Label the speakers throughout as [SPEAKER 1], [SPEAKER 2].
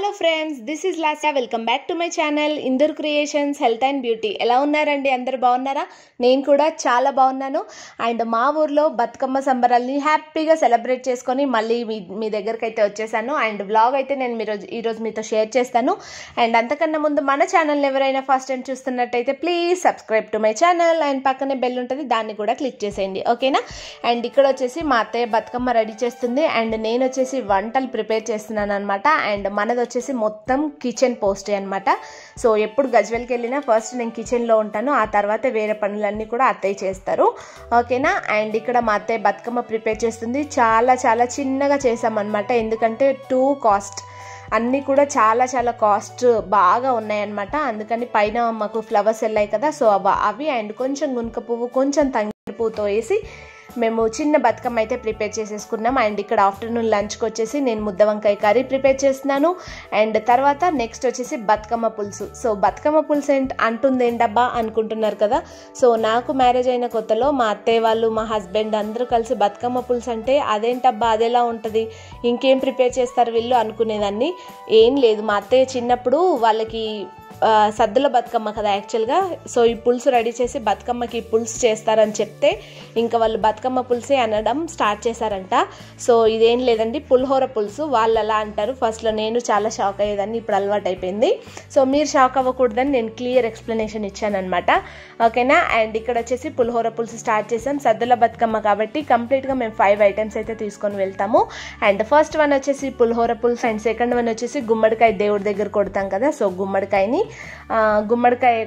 [SPEAKER 1] hello friends this is Lasya welcome back to my channel Indur creations health and beauty ఎలా ఉన్నారండి అందరు బాగున్నారా నేను కూడా చాలా బాగున్నాను అండ్ మా ఊర్లో బతుకమ్మ సంబరాల్ని హ్యాపీగా సెలబ్రేట్ చేసుకొని మళ్ళీ మీ మీ దగ్గరికి అయితే వచ్చేసాను అండ్ బ్లాగ్ అయితే నేను మీరు ఈరోజు మీతో షేర్ చేస్తాను అండ్ అంతకన్నా ముందు మన ఛానల్ని ఎవరైనా ఫస్ట్ టైం చూస్తున్నట్టయితే please subscribe to my channel and పక్కనే బెల్ ఉంటుంది దాన్ని కూడా క్లిక్ చేసేయండి ఓకేనా అండ్ ఇక్కడ వచ్చేసి మా అత్తయ్య బతుకమ్మ రెడీ చేస్తుంది అండ్ నేను వచ్చేసి వంటలు ప్రిపేర్ చేస్తున్నాను అనమాట అండ్ మనది వచ్చేసి మొత్తం కిచెన్ పోస్టే అనమాట సో ఎప్పుడు గజ్వెల్కి వెళ్ళినా ఫస్ట్ నేను కిచెన్లో ఉంటాను ఆ తర్వాత వేరే పనులన్నీ కూడా అత్తయ్య చేస్తారు ఓకేనా అండ్ ఇక్కడ మా అత్తయ్య బతుకమ్మ ప్రిపేర్ చేస్తుంది చాలా చాలా చిన్నగా చేసామన్నమాట ఎందుకంటే టూ కాస్ట్ అన్నీ కూడా చాలా చాలా కాస్ట్ బాగా ఉన్నాయన్నమాట అందుకని పైన మాకు ఫ్లవర్స్ వెళ్ళాయి కదా సో అవ- అవి అండ్ కొంచెం గునుక పువ్వు కొంచెం తంగిడి పువ్వుతో వేసి మేము చిన్న బతుకమ్మ అయితే ప్రిపేర్ చేసేసుకున్నాం అండ్ ఇక్కడ ఆఫ్టర్నూన్ లంచ్కి వచ్చేసి నేను ముద్ద వంకాయ కర్రీ ప్రిపేర్ చేస్తున్నాను అండ్ తర్వాత నెక్స్ట్ వచ్చేసి బతుకమ్మ పులుసు సో బతుకమ్మ పులుసు ఏంటి అంటుంది ఏంటబ్బా అనుకుంటున్నారు కదా సో నాకు మ్యారేజ్ అయిన కొత్తలో మా అత్తయ్య వాళ్ళు మా హస్బెండ్ అందరూ కలిసి బతుకమ్మ పులుసు అంటే అదేంటబ్బా అదెలా ఉంటుంది ఇంకేం ప్రిపేర్ చేస్తారు వీళ్ళు అనుకునేదాన్ని ఏం లేదు మా అత్తయ్య చిన్నప్పుడు వాళ్ళకి ఆ, సద్దుల బతుకమ్మ కదా యాక్చువల్గా సో ఈ పులుసు రెడీ చేసి బతుకమ్మకి పులుసు చేస్తారని చెప్తే ఇంకా వాళ్ళు బతుకమ్మ పులుసే అనడం స్టార్ట్ చేశారంట సో ఇదేం లేదండి పులిహోర పులుసు వాళ్ళు అలా అంటారు ఫస్ట్లో నేను చాలా షాక్ అయ్యేదాన్ని ఇప్పుడు అలవాటు అయిపోయింది సో మీరు షాక్ అవ్వకూడదని నేను క్లియర్ ఎక్స్ప్లెనేషన్ ఇచ్చాను అనమాట ఓకేనా అండ్ ఇక్కడ వచ్చేసి పులిహోర పులుసు స్టార్ట్ చేసాం సద్దుల బతుకమ్మ కాబట్టి కంప్లీట్గా మేము ఫైవ్ ఐటమ్స్ అయితే తీసుకొని వెళ్తాము అండ్ ఫస్ట్ వన్ వచ్చేసి పులిహోర పులుసు అండ్ సెకండ్ వన్ వచ్చేసి గుమ్మడికాయ దేవుడి దగ్గర కొడతాం కదా సో గుమ్మడికాయని ఆ, గుమ్మడికాయ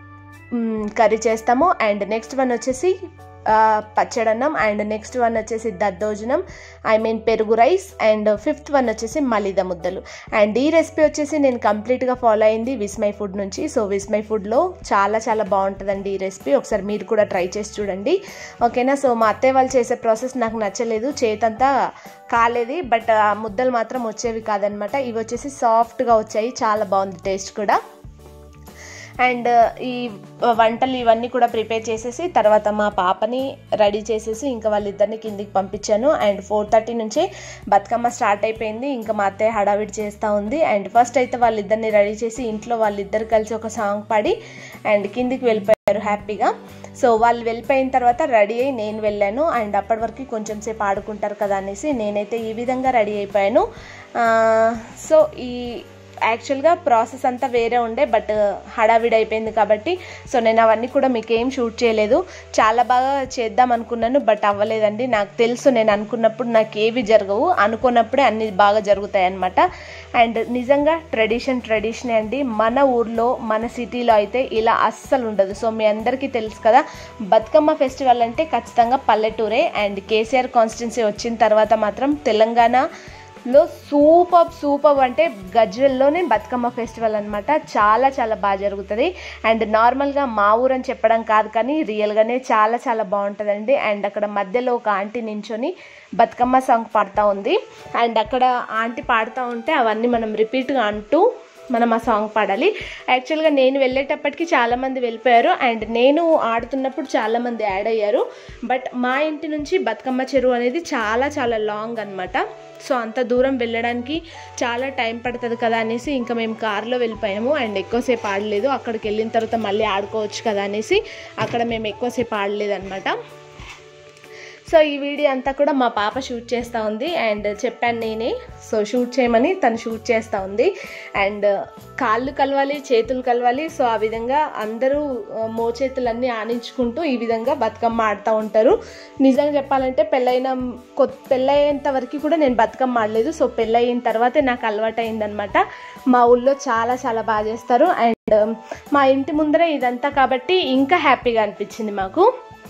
[SPEAKER 1] మ్, కర్రీ చేస్తాము అండ్ నెక్స్ట్ వన్ వచ్చేసి ఆ, పచ్చడన్నం అండ్ నెక్స్ట్ వన్ వచ్చేసి దద్దోజనం ఐ మీన్ పెరుగు రైస్ అండ్ ఫిఫ్త్ వన్ వచ్చేసి మలిద ముద్దలు అండ్ ఈ రెసిపీ వచ్చేసి నేను కంప్లీట్గా ఫాలో అయింది విస్మై ఫుడ్ నుంచి సో విస్మై ఫుడ్లో చాలా చాలా బాగుంటుందండి ఈ రెసిపీ ఒకసారి మీరు కూడా ట్రై చేసి చూడండి ఓకేనా సో మా అత్తయ్య వాళ్ళు చేసే ప్రాసెస్ నాకు నచ్చలేదు చేతంతా కాలేదు బట్ ఆ ముద్దలు మాత్రం వచ్చేవి కాదనమాట ఇవి వచ్చేసి సాఫ్ట్గా వచ్చాయి చాలా బాగుంది టేస్ట్ కూడా అండ్ ఈ వంటలు ఇవన్నీ కూడా ప్రిపేర్ చేసేసి తర్వాత మా పాపని రెడీ చేసేసి ఇంకా వాళ్ళిద్దరిని కిందికి పంపించాను అండ్ ఫోర్ థర్టీ నుంచే బతుకమ్మ స్టార్ట్ అయిపోయింది ఇంకా మా అత్తయ్య హడావిడి చేస్తూ ఉంది అండ్ ఫస్ట్ అయితే వాళ్ళిద్దరిని రెడీ చేసి ఇంట్లో వాళ్ళిద్దరు కలిసి ఒక సాంగ్ పాడి అండ్ కిందికి వెళ్ళిపోయారు హ్యాపీగా సో వాళ్ళు వెళ్ళిపోయిన తర్వాత రెడీ అయ్యి నేను వెళ్ళాను అండ్ అప్పటి వరకు కొంచెం సేపు ఆడుకుంటారు కదా అనేసి నేనైతే ఈ విధంగా రెడీ అయిపోయాను ఆ, సో ఈ యాక్చువల్గా ప్రాసెస్ అంతా వేరే ఉండే బట్ హడావిడి అయిపోయింది కాబట్టి సో నేను అవన్నీ కూడా మీకు ఏం షూట్ చేయలేదు చాలా బాగా చేద్దాం అనుకున్నాను బట్ అవ్వలేదండి నాకు తెలుసు నేను అనుకున్నప్పుడు నాకు ఏవి జరగవు అనుకున్నప్పుడే అన్ని బాగా జరుగుతాయి అనమాట అండ్ నిజంగా ట్రెడిషన్ ట్రెడిషన్ అండి మన ఊర్లో మన సిటీలో అయితే ఇలా అస్సలు ఉండదు సో మీ అందరికీ తెలుసు కదా బతుకమ్మ ఫెస్టివల్ అంటే ఖచ్చితంగా పల్లెటూరే అండ్ కేసీఆర్ కాన్స్టిట్యున్సీ వచ్చిన తర్వాత మాత్రం తెలంగాణ లో సూపర్ సూపర్ అంటే గజ్వెల్లోనే బతుకమ్మ ఫెస్టివల్ అనమాట చాలా చాలా బాగా జరుగుతుంది అండ్ నార్మల్గా మా ఊరని చెప్పడం కాదు కానీ రియల్గానే చాలా చాలా బాగుంటుందండి అండ్ అక్కడ మధ్యలో ఒక ఆంటీ నించొని బతుకమ్మ సాంగ్ పాడుతూ ఉంది అండ్ అక్కడ ఆంటీ పాడుతూ ఉంటే అవన్నీ మనం రిపీట్గా అంటూ మనం ఆ సాంగ్ పాడాలి యాక్చువల్గా నేను వెళ్ళేటప్పటికి చాలామంది వెళ్ళిపోయారు అండ్ నేను ఆడుతున్నప్పుడు చాలామంది యాడ్ అయ్యారు బట్ మా ఇంటి నుంచి బతుకమ్మ చెరువు అనేది చాలా చాలా లాంగ్ అనమాట సో అంత దూరం వెళ్ళడానికి చాలా టైం పడుతుంది కదా అనేసి ఇంకా మేము కార్లో వెళ్ళిపోయాము అండ్ ఎక్కువసేపు ఆడలేదు అక్కడికి వెళ్ళిన తర్వాత మళ్ళీ ఆడుకోవచ్చు కదా అనేసి అక్కడ మేము ఎక్కువసేపు ఆడలేదు అనమాట సో ఈ వీడియో అంతా కూడా మా పాప షూట్ చేస్తూ ఉంది అండ్ చెప్పాను నేనే సో షూట్ చేయమని తను షూట్ చేస్తూ ఉంది అండ్ కాళ్ళు కలవాలి చేతులు కలవాలి సో ఆ విధంగా అందరూ ఆ, మోచేతులన్నీ ఆనించుకుంటూ ఈ విధంగా బతుకమ్మ ఆడుతూ ఉంటారు నిజంగా చెప్పాలంటే పెళ్ళైన కొత్త పెళ్ళయ్యేంత వరకు కూడా నేను బతుకమ్మ ఆడలేదు సో పెళ్ళయిన తర్వాతే నాకు అలవాటు అయిందనమాట మా ఊళ్ళో చాలా చాలా బాగా చేస్తారు అండ్ మా ఇంటి ముందర ఇదంతా కాబట్టి ఇంకా హ్యాపీగా అనిపించింది మాకు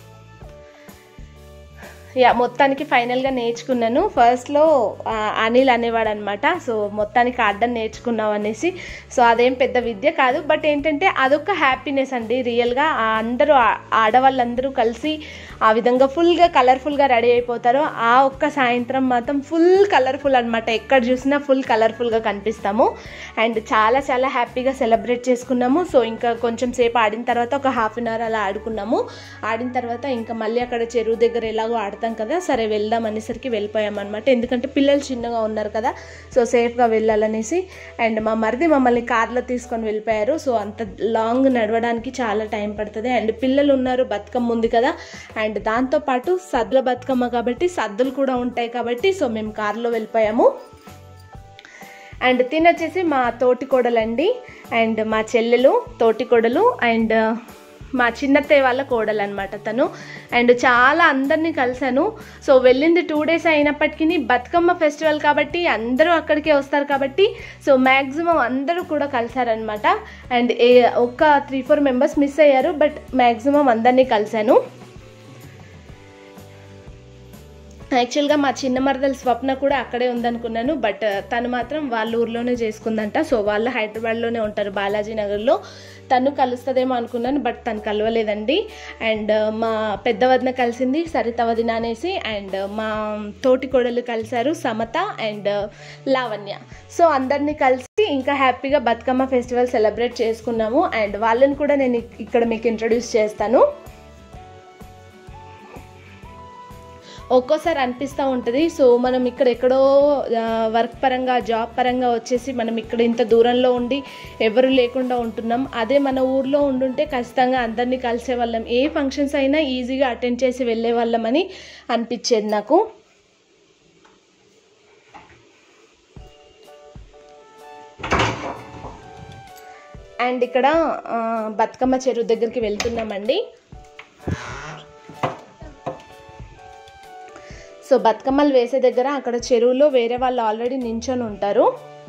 [SPEAKER 1] యా మొత్తానికి ఫైనల్గా నేర్చుకున్నాను ఫస్ట్లో ఆ, అనిల్ అనేవాడు అనమాట సో మొత్తానికి ఆడడం నేర్చుకున్నాం అనేసి సో అదేం పెద్ద విద్య కాదు బట్ ఏంటంటే అదొక హ్యాపీనెస్ అండి రియల్గా ఆ అందరూ ఆ- ఆడవాళ్ళందరూ కలిసి ఆ విధంగా ఫుల్గా కలర్ఫుల్గా రెడీ అయిపోతారు ఆ ఒక్క సాయంత్రం మాత్రం ఫుల్ కలర్ఫుల్ అనమాట ఎక్కడ చూసినా ఫుల్ కలర్ఫుల్గా కనిపిస్తాము అండ్ చాలా చాలా హ్యాపీగా సెలబ్రేట్ చేసుకున్నాము సో ఇంకా కొంచెం సేపు ఆడిన తర్వాత ఒక హాఫ్ అన్ అవర్ అలా ఆడుకున్నాము ఆడిన తర్వాత ఇంకా మళ్ళీ అక్కడ చెరువు దగ్గర ఎలాగో ఆడతారు వెళ్తాం కదా సరే వెళ్దాం అనేసరికి వెళ్ళిపోయాం అనమాట ఎందుకంటే పిల్లలు చిన్నగా ఉన్నారు కదా సో సేఫ్గా వెళ్ళాలనేసి అండ్ మా మరిది మమ్మల్ని కార్లో తీసుకొని వెళ్ళిపోయారు సో అంత లాంగ్ నడవడానికి చాలా టైం పడుతుంది అండ్ పిల్లలు ఉన్నారు బతుకమ్మ ఉంది కదా అండ్ దాంతోపాటు సద్దుల బతుకమ్మ కాబట్టి సద్దులు కూడా ఉంటాయి కాబట్టి సో మేము కార్లో వెళ్ళిపోయాము అండ్ తినొచ్చేసి మా తోటి కోడలండి అండ్ మా చెల్లెలు తోటి కోడలు అండ్ మా చిన్నత్తయ్య వాళ్ళ కోడలు అనమాట తను అండ్ చాలా అందరినీ కలిశాను సో వెళ్ళింది టూ డేస్ అయినప్పటికీ బతుకమ్మ ఫెస్టివల్ కాబట్టి అందరూ అక్కడికే వస్తారు కాబట్టి సో మ్యాక్సిమం అందరూ కూడా కలిశారనమాట అండ్ ఏ ఒక్క త్రీ ఫోర్ మెంబర్స్ మిస్ అయ్యారు బట్ మ్యాక్సిమం అందరినీ కలిశాను యాక్చువల్గా మా చిన్న మరదల స్వప్న కూడా అక్కడే ఉందనుకున్నాను బట్ తను మాత్రం వాళ్ళ ఊర్లోనే చేసుకుందంట సో వాళ్ళు హైదరాబాద్లోనే ఉంటారు బాలాజీ నగర్లో తను కలుస్తుందేమో అనుకున్నాను బట్ తను కలవలేదండి అండ్ మా పెద్ద వదిన కలిసింది సరిత వదిన అనేసి అండ్ మా తోటి కోడలు కలిశారు సమత అండ్ లావణ్య సో అందరినీ కలిసి ఇంకా హ్యాపీగా బతుకమ్మ ఫెస్టివల్ సెలబ్రేట్ చేసుకున్నాము అండ్ వాళ్ళని కూడా నేను ఇక్కడ మీకు ఇంట్రడ్యూస్ చేస్తాను ఒక్కోసారి అనిపిస్తూ ఉంటుంది సో మనం ఇక్కడ ఎక్కడో వర్క్ పరంగా జాబ్ పరంగా వచ్చేసి మనం ఇక్కడ ఇంత దూరంలో ఉండి ఎవరు లేకుండా ఉంటున్నాం అదే మన ఊర్లో ఉండుంటే ఖచ్చితంగా అందరినీ కలిసే వాళ్ళం ఏ ఫంక్షన్స్ అయినా ఈజీగా అటెండ్ చేసి వెళ్ళే వాళ్ళమని అనిపించేది నాకు అండ్ ఇక్కడ ఆ, బతుకమ్మ చెరువు దగ్గరికి వెళ్తున్నామండి సో బతుకమ్మలు వేసే దగ్గర అక్కడ చెరువులో వేరే వాళ్ళు ఆల్రెడీ నించొని ఉంటారు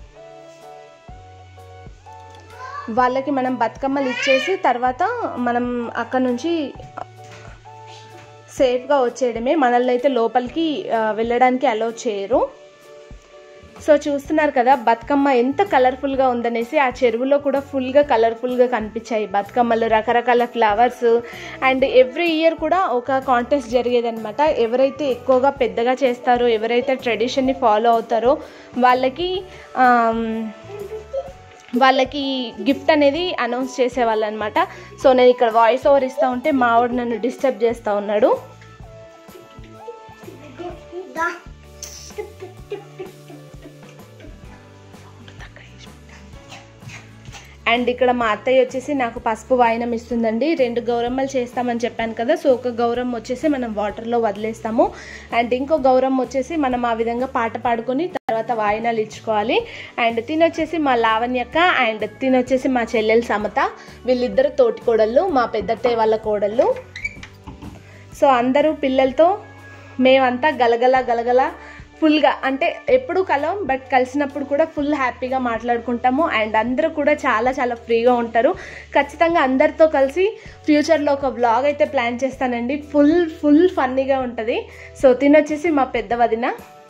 [SPEAKER 1] వాళ్ళకి మనం బతుకమ్మలు ఇచ్చేసి తర్వాత మనం అక్కడ నుంచి సేఫ్గా వచ్చేయడమే మనల్ని అయితే లోపలికి ఆ, వెళ్ళడానికి అలౌ చేయరు సో చూస్తున్నారు కదా బతుకమ్మ ఎంత కలర్ఫుల్గా ఉందనేసి ఆ చెరువులో కూడా ఫుల్గా కలర్ఫుల్గా కనిపించాయి బతుకమ్మలు రకరకాల ఫ్లవర్స్ అండ్ ఎవ్రీ ఇయర్ కూడా ఒక కాంటెస్ట్ జరిగేదనమాట ఎవరైతే ఎక్కువగా పెద్దగా చేస్తారో ఎవరైతే ట్రెడిషన్ని ఫాలో అవుతారో వాళ్ళకి ఆమ్, వాళ్ళకి గిఫ్ట్ అనేది అనౌన్స్ చేసేవాళ్ళు అనమాట సో నేను ఇక్కడ వాయిస్ ఓవర్ ఇస్తూ ఉంటే మావాడు నన్ను డిస్టర్బ్ చేస్తూ ఉన్నాడు అండ్ ఇక్కడ మా అత్తయ్య వచ్చేసి నాకు పసుపు వాయినం ఇస్తుందండి రెండు గౌరమ్మలు చేస్తామని చెప్పాను కదా సో ఒక గౌరమ్మ వచ్చేసి మనం వాటర్లో వదిలేస్తాము అండ్ ఇంకో గౌరమ్మ వచ్చేసి మనం ఆ విధంగా పాట పాడుకొని తర్వాత వాయినాలు ఇచ్చుకోవాలి అండ్ తినొచ్చేసి మా లావణ్యక్క అండ్ తినొచ్చేసి మా చెల్లెలు సమత వీళ్ళిద్దరు తోటి కోడళ్ళు మా పెద్దత్తయ్య వాళ్ళ కోడళ్ళు సో అందరూ పిల్లలతో మేమంతా గలగల గలగల ఫుల్గా అంటే ఎప్పుడు కలవం బట్ కలిసినప్పుడు కూడా ఫుల్ హ్యాపీగా మాట్లాడుకుంటాము అండ్ అందరూ కూడా చాలా చాలా ఫ్రీగా ఉంటారు ఖచ్చితంగా అందరితో కలిసి ఫ్యూచర్లో ఒక వ్లాగ్ అయితే ప్లాన్ చేస్తానండి ఫుల్ ఫుల్ ఫన్నీగా ఉంటుంది సో తినొచ్చేసి మా పెద్ద వదిన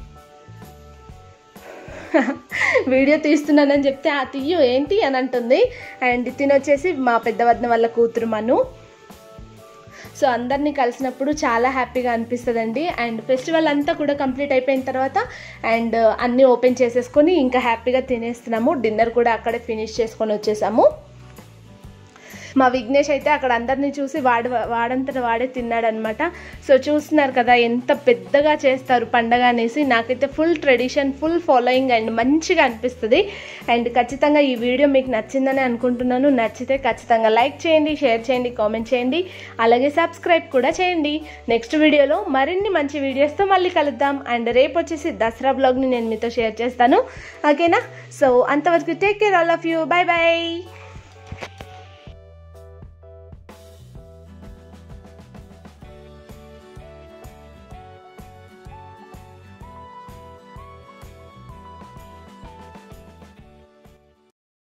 [SPEAKER 1] వీడియో తీస్తున్నానని చెప్తే ఆ తీయు ఏంటి అని అంటుంది అండ్ తినొచ్చేసి మా పెద్ద వదిన వాళ్ళ కూతురు మను సో అందరినీ కలిసినప్పుడు చాలా హ్యాపీగా అనిపిస్తుందండి అండ్ ఫెస్టివల్ అంతా కూడా కంప్లీట్ అయిపోయిన తర్వాత అండ్ అన్నీ ఓపెన్ చేసేసుకొని ఇంకా హ్యాపీగా తినేస్తున్నాము డిన్నర్ కూడా అక్కడే ఫినిష్ చేసుకొని వచ్చేసాము మా విఘ్నేష్ అయితే అక్కడ అందరినీ చూసి వాడు వాడంతట వాడే తిన్నాడనమాట సో చూస్తున్నారు కదా ఎంత పెద్దగా చేస్తారు పండగ అనేసి నాకైతే full tradition full following and మంచిగా అనిపిస్తుంది అండ్ ఖచ్చితంగా ఈ వీడియో మీకు నచ్చిందని అనుకుంటున్నాను నచ్చితే ఖచ్చితంగా లైక్ చేయండి షేర్ చేయండి కామెంట్ చేయండి అలాగే సబ్స్క్రైబ్ కూడా చేయండి నెక్స్ట్ వీడియోలో మరిన్ని మంచి వీడియోస్తో మళ్ళీ కలుద్దాం అండ్ రేపు వచ్చేసి దసరా బ్లాగ్ని నేను మీతో షేర్ చేస్తాను ఓకేనా సో అంతవరకు take care all of you bye bye